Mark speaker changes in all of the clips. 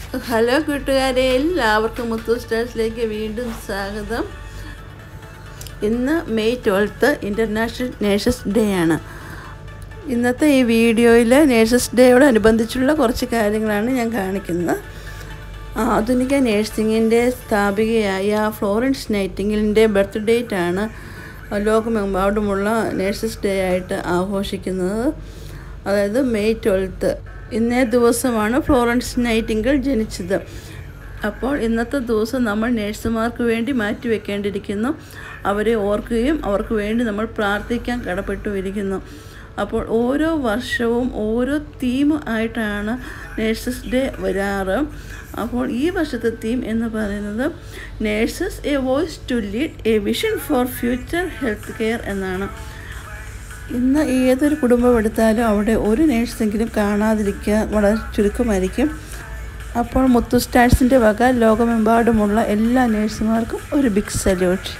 Speaker 1: hello കൂട്ടുകാരെ എല്ലാവർക്കും മുത്തു സ്റ്റാർസിലേക്ക് വീണ്ടും സ്വാഗതം ഇന്ന് May twelfth international nurses day ആണ് ഇന്നത്തെ ഈ വീഡിയോയിൽ നേഴ്സസ് ഡേയോടനുബന്ധിച്ചുള്ള കുറച്ച് കാര്യങ്ങളാണ് ഞാൻ കാണിക്കുന്നത് ആധുനിക നേഴ്സിങ്ങിൻ്റെ സ്ഥാപികയായ ഫ്ലോറൻസ് നൈറ്റിങ്ങിലിൻ്റെ ബർത്ത് ഡേറ്റ് ആണ് ലോകമെമ്പാടുമുള്ള നേഴ്സസ് ഡേ ആയിട്ട് ആഘോഷിക്കുന്നത് അതായത് മെയ് ട്വൽത്ത് ഇന്നേ ദിവസമാണ് ഫ്ലോറൻസ് നൈറ്റിങ്കിൾ ജനിച്ചത് അപ്പോൾ ഇന്നത്തെ ദിവസം നമ്മൾ നേഴ്സുമാർക്ക് വേണ്ടി മാറ്റിവെക്കേണ്ടിയിരിക്കുന്നു അവരെ ഓർക്കുകയും അവർക്ക് വേണ്ടി നമ്മൾ പ്രാർത്ഥിക്കാൻ കടപ്പെട്ടുമിരിക്കുന്നു അപ്പോൾ ഓരോ വർഷവും ഓരോ തീം ആയിട്ടാണ് നേഴ്സസ് ഡേ വരാറ് അപ്പോൾ ഈ വർഷത്തെ തീം എന്ന് പറയുന്നത് nurses a voice to lead a vision for future health care എന്നാണ് ഇന്ന് ഏതൊരു കുടുംബം എടുത്താലും അവിടെ ഒരു നേഴ്സെങ്കിലും കാണാതിരിക്കുക വളരെ ചുരുക്കമായിരിക്കും അപ്പോൾ മുത്തു സ്റ്റാർസിൻ്റെ വക ലോകമെമ്പാടുമുള്ള എല്ലാ നേഴ്സുമാർക്കും ഒരു ബിഗ് സല്യൂട്ട്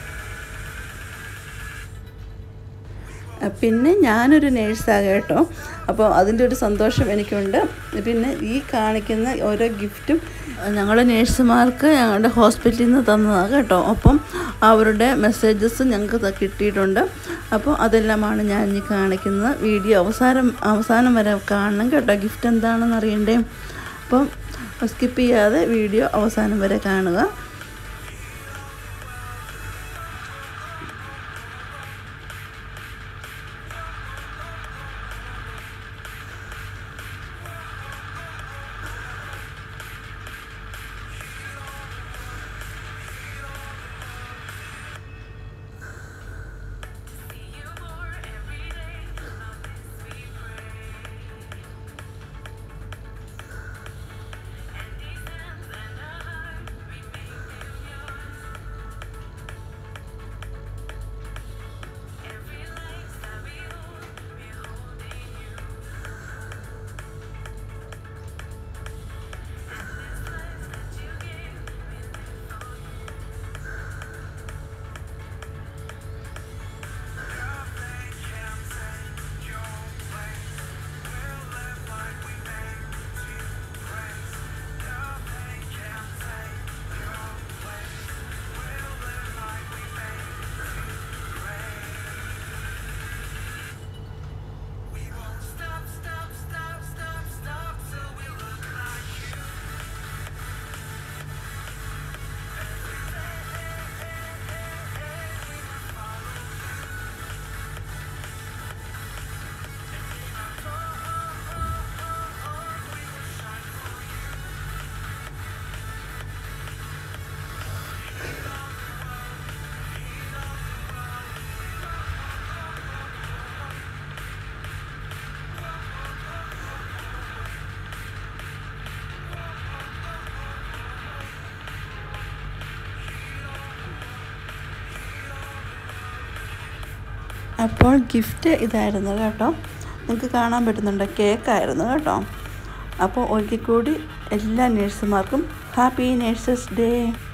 Speaker 1: പിന്നെ ഞാനൊരു നേഴ്സാണ് കേട്ടോ അപ്പോൾ അതിൻ്റെ ഒരു സന്തോഷം എനിക്കുണ്ട് പിന്നെ ഈ കാണിക്കുന്ന ഓരോ ഗിഫ്റ്റും ഞങ്ങളുടെ നേഴ്സുമാർക്ക് ഞങ്ങളുടെ ഹോസ്പിറ്റലിൽ നിന്ന് തന്നതാണ് കേട്ടോ അപ്പം അവരുടെ മെസ്സേജസ് ഞങ്ങൾക്ക് കിട്ടിയിട്ടുണ്ട് അപ്പോൾ അതെല്ലാമാണ് ഞാൻ ഈ കാണിക്കുന്നത് വീഡിയോ അവസാനം അവസാനം വരെ കാണണം കേട്ടോ ഗിഫ്റ്റ് എന്താണെന്ന് അറിയണ്ടേ അപ്പം സ്കിപ്പ് ചെയ്യാതെ വീഡിയോ അവസാനം വരെ കാണുക അപ്പോൾ ഗിഫ്റ്റ് ഇതായിരുന്നു കേട്ടോ നിങ്ങൾക്ക് കാണാൻ പറ്റുന്നുണ്ട് കേക്കായിരുന്നു കേട്ടോ അപ്പോൾ ഒരിക്കൽ കൂടി എല്ലാ നേഴ്സുമാർക്കും ഹാപ്പി നേഴ്സസ് ഡേ